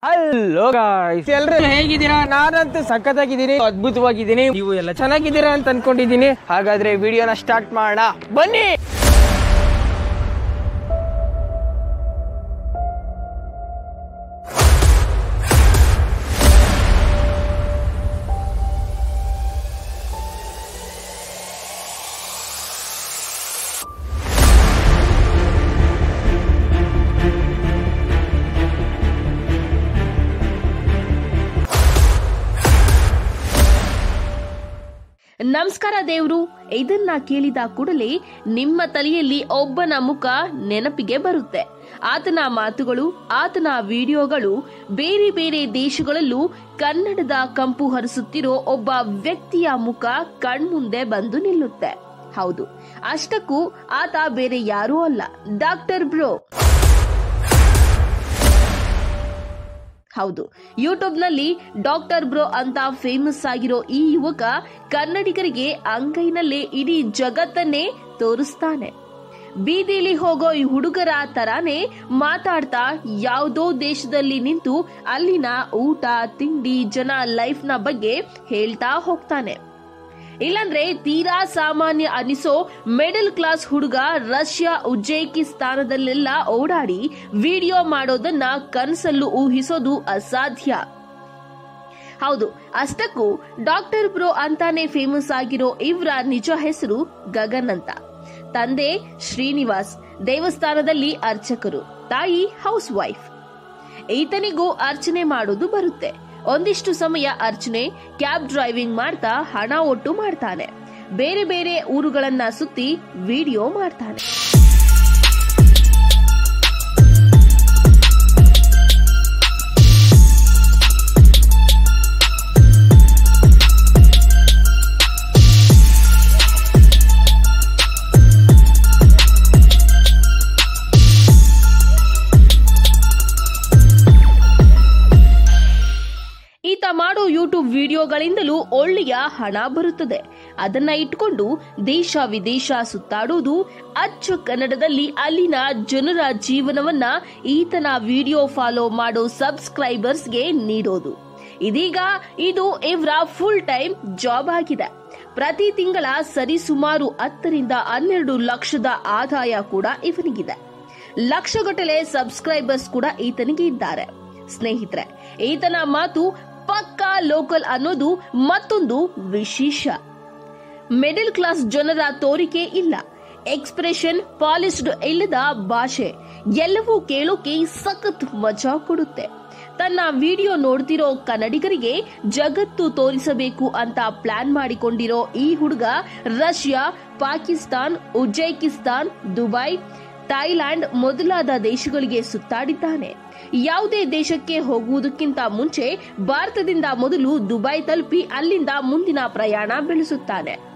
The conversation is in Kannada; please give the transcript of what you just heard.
ಹಲೋ ಗಾಯ್ಸ್ ಎಲ್ರು ಹೇಗಿದ್ದೀರಾ ನಾನಂತೂ ಸಖತ್ತಾಗಿದ್ದೀನಿ ಅದ್ಭುತವಾಗಿದ್ದೀನಿ ನೀವು ಎಲ್ಲ ಚೆನ್ನಾಗಿದ್ದೀರಾ ಅಂತ ಅನ್ಕೊಂಡಿದ್ದೀನಿ ಹಾಗಾದ್ರೆ ವಿಡಿಯೋನ ಸ್ಟಾರ್ಟ್ ಮಾಡೋಣ ಬನ್ನಿ ನಮಸ್ಕಾರ ದೇವ್ರು ಇದನ್ನ ಕೇಳಿದ ಕೂಡಲೇ ನಿಮ್ಮ ತಲೆಯಲ್ಲಿ ಒಬ್ಬನ ಮುಖ ನೆನಪಿಗೆ ಬರುತ್ತೆ ಆತನ ಮಾತುಗಳು ಆತನ ವಿಡಿಯೋಗಳು ಬೇರೆ ಬೇರೆ ದೇಶಗಳಲ್ಲೂ ಕನ್ನಡದ ಕಂಪು ಹರಿಸುತ್ತಿರೋ ಒಬ್ಬ ವ್ಯಕ್ತಿಯ ಮುಖ ಕಣ್ಮುಂದೆ ಬಂದು ನಿಲ್ಲುತ್ತೆ ಹೌದು ಅಷ್ಟಕ್ಕೂ ಆತ ಬೇರೆ ಯಾರೂ ಅಲ್ಲ ಡಾಕ್ಟರ್ ಬ್ರೋ ಹೌದು ಯೂಟ್ಯೂಬ್ ನಲ್ಲಿ ಡಾಕ್ಟರ್ ಬ್ರೋ ಅಂತ ಫೇಮಸ್ ಆಗಿರೋ ಈ ಯುವಕ ಕನ್ನಡಿಗರಿಗೆ ಅಂಗೈನಲ್ಲೇ ಇಡೀ ಜಗತ್ತನ್ನೇ ತೋರಿಸ್ತಾನೆ ಬೀದಿಲಿ ಹೋಗೋ ಈ ಹುಡುಗರ ತರಾನೇ ಮಾತಾಡ್ತಾ ಯಾವುದೋ ದೇಶದಲ್ಲಿ ನಿಂತು ಅಲ್ಲಿನ ಊಟ ತಿಂಡಿ ಜನ ಲೈಫ್ ನ ಬಗ್ಗೆ ಹೇಳ್ತಾ ಹೋಗ್ತಾನೆ ಇಲ್ಲಂದ್ರೆ ತೀರಾ ಸಾಮಾನ್ಯ ಅನಿಸೋ ಮಿಡಲ್ ಕ್ಲಾಸ್ ಹುಡುಗ ರಷ್ಯಾ ಉಜ್ಬೇಕಿಸ್ತಾನದಲ್ಲೆಲ್ಲ ಓಡಾಡಿ ವಿಡಿಯೋ ಮಾಡೋದನ್ನ ಕನಸಲ್ಲೂ ಊಹಿಸೋದು ಅಸಾಧ್ಯ ಹೌದು ಅಷ್ಟಕ್ಕೂ ಡಾಕ್ಟರ್ ಬ್ರೋ ಅಂತಾನೆ ಫೇಮಸ್ ಆಗಿರೋ ಇವರ ನಿಜ ಹೆಸರು ಗಗನ್ ಅಂತ ತಂದೆ ಶ್ರೀನಿವಾಸ್ ದೇವಸ್ಥಾನದಲ್ಲಿ ಅರ್ಚಕರು ತಾಯಿ ಹೌಸ್ ವೈಫ್ ಈತನಿಗೂ ಅರ್ಚನೆ ಮಾಡೋದು ಬರುತ್ತೆ ಒಂದಿಷ್ಟು ಸಮಯ ಅರ್ಚನೆ ಕ್ಯಾಬ್ ಡ್ರೈವಿಂಗ್ ಮಾಡ್ತಾ ಹಣ ಒಟ್ಟು ಮಾಡ್ತಾನೆ ಬೇರೆ ಬೇರೆ ಊರುಗಳನ್ನ ಸುತ್ತಿ ವಿಡಿಯೋ ಮಾಡ್ತಾನೆ ಈತ ಮಾಡೋ ಯೂಟ್ಯೂಬ್ ವಿಡಿಯೋಗಳಿಂದಲೂ ಒಳ್ಳೆಯ ಹಣ ಬರುತ್ತದೆ ಅದನ್ನ ಇಟ್ಕೊಂಡು ದೇಶ ವಿದೇಶ ಸುತ್ತಾಡುವುದು ಅಚ್ಚ ಕನ್ನಡದಲ್ಲಿ ಅಲ್ಲಿನ ಜನರ ಜೀವನವನ್ನ ಈತನ ವಿಡಿಯೋ ಫಾಲೋ ಮಾಡೋ ಸಬ್ಸ್ಕ್ರೈಬರ್ಸ್ಗೆ ನೀಡೋದು ಇದೀಗ ಇದು ಇವರ ಫುಲ್ ಟೈಮ್ ಜಾಬ್ ಆಗಿದೆ ಪ್ರತಿ ತಿಂಗಳ ಸರಿಸುಮಾರು ಹತ್ತರಿಂದ ಹನ್ನೆರಡು ಲಕ್ಷದ ಆದಾಯ ಕೂಡ ಇವನಿಗಿದೆ ಲಕ್ಷಗಟ್ಟಲೆ ಸಬ್ಸ್ಕ್ರೈಬರ್ಸ್ ಕೂಡ ಈತನಿಗೆ ಇದ್ದಾರೆ ಸ್ನೇಹಿತರೆ ಈತನ ಮಾತು ಪಕ್ಕಾ ಲೋಕಲ್ ಅನ್ನೋದು ಮತ್ತೊಂದು ವಿಶೇಷ ಮಿಡಲ್ ಕ್ಲಾಸ್ ಜನರ ತೋರಿಕೆ ಇಲ್ಲ ಎಕ್ಸ್ಪ್ರೆಷನ್ ಪಾಲಿಸ್ಡ್ ಇಲ್ಲದ ಭಾಷೆ ಎಲ್ಲವೂ ಕೇಳೋಕೆ ಸಖತ್ ಮಜಾ ಕೊಡುತ್ತೆ ತನ್ನ ವಿಡಿಯೋ ನೋಡ್ತಿರೋ ಕನ್ನಡಿಗರಿಗೆ ಜಗತ್ತು ತೋರಿಸಬೇಕು ಅಂತ ಪ್ಲಾನ್ ಮಾಡಿಕೊಂಡಿರೋ ಈ ಹುಡುಗ Russia Pakistan Uzbekistan Dubai Thailand ಮೊದಲಾದ ದೇಶಗಳಿಗೆ ಸುತ್ತಾಡಿದ್ದಾನೆ ಯಾವುದೇ ದೇಶಕ್ಕೆ ಹೋಗುವುದಕ್ಕಿಂತ ಮುಂಚೆ ಭಾರತದಿಂದ ಮೊದಲು ದುಬೈ ತಲುಪಿ ಅಲ್ಲಿಂದ ಮುಂದಿನ ಪ್ರಯಾಣ ಬೆಳೆಸುತ್ತಾನೆ